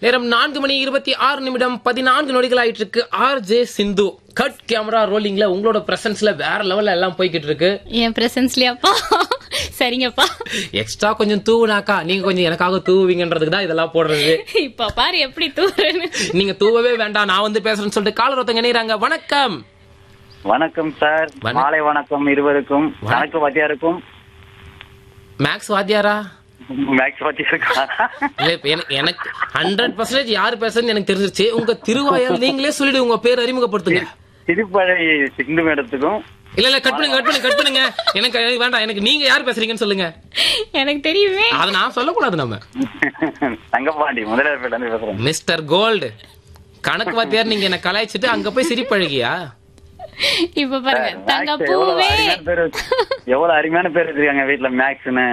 நேரம் நான்கு மணி இருபத்தி ஆறு நிமிடம் பதினான்கு நொடிகள் ஆயிட்டு இருக்கு R J Sindhu cut camera ரோலிங்ல உங்களோட பிரசன்ஸ்ல வேற லெவல்ல எல்லாம் போய்கிட்டு இருக்கு என் பிரசன்ஸ்லயாப்பா சரிங்கப்பா எக்ஸ்ட்ரா கொஞ்சம் தூவுனாக்கா நீங்க கொஞ்சம் எனக்காக தூவுவீங்கன்றதுக்கு தான் இதெல்லாம் போடுறது இப்ப பாரு எப்படி தூரன்னு நீங்க தூவவே வேண்டாம் நான் வந்து பேசுறேன்னு சொல்லிட்டு காலர் ஒருத்தங்க இணையறாங்க வணக்கம் வணக்கம் சார் வணக்கம். மாலை வணக்கம் இருவருக்கும் வணக்கம். கணக்கு வாத்தியாருக்கும் மேக்ஸ் வாத்தியாரா மேக்ஸ் வாத்தியாருக்கும் இல்ல இப்ப எனக்கு- எனக்கு ஹண்ட்ரட் பர்சன்டேஜ் யாரு பேசுறதுன்னு எனக்கு தெரிஞ்சிருச்சு உங்க திருவாயால் நீங்களே சொல்லிடு உங்க பேர் அறிமுகப்படுத்துங்க திருப்பழை சிந்து மேடத்துக்கும் இல்ல இல்ல கட் பண்ணுங்க கட் பண்ணுங்க கட் பண்ணுங்க எனக்கு அது வேண்டாம் எனக்கு நீங்க யார் பேசுறீங்கன்னு சொல்லுங்க எனக்கு தெரியுமே அதை நான் சொல்லக்கூடாது நம்ம தங்கப்பாண்டி முதலியார்பேட்டில இருந்து பேசுறேன் மிஸ்டர் கோல்டு கணக்கு வாத்தியார் நீங்க என்ன கலாய்ச்சிட்டு அங்க போய் சிரிப்பழகியா இப்ப பாருங்க தங்க மேக்ஸ் எவ்வளவு பூவே அருமையான பேர் வச்சு- எவ்வளவு அருமையான பேர் வச்சிருக்காங்க வீட்டுல மேக்ஸ்னு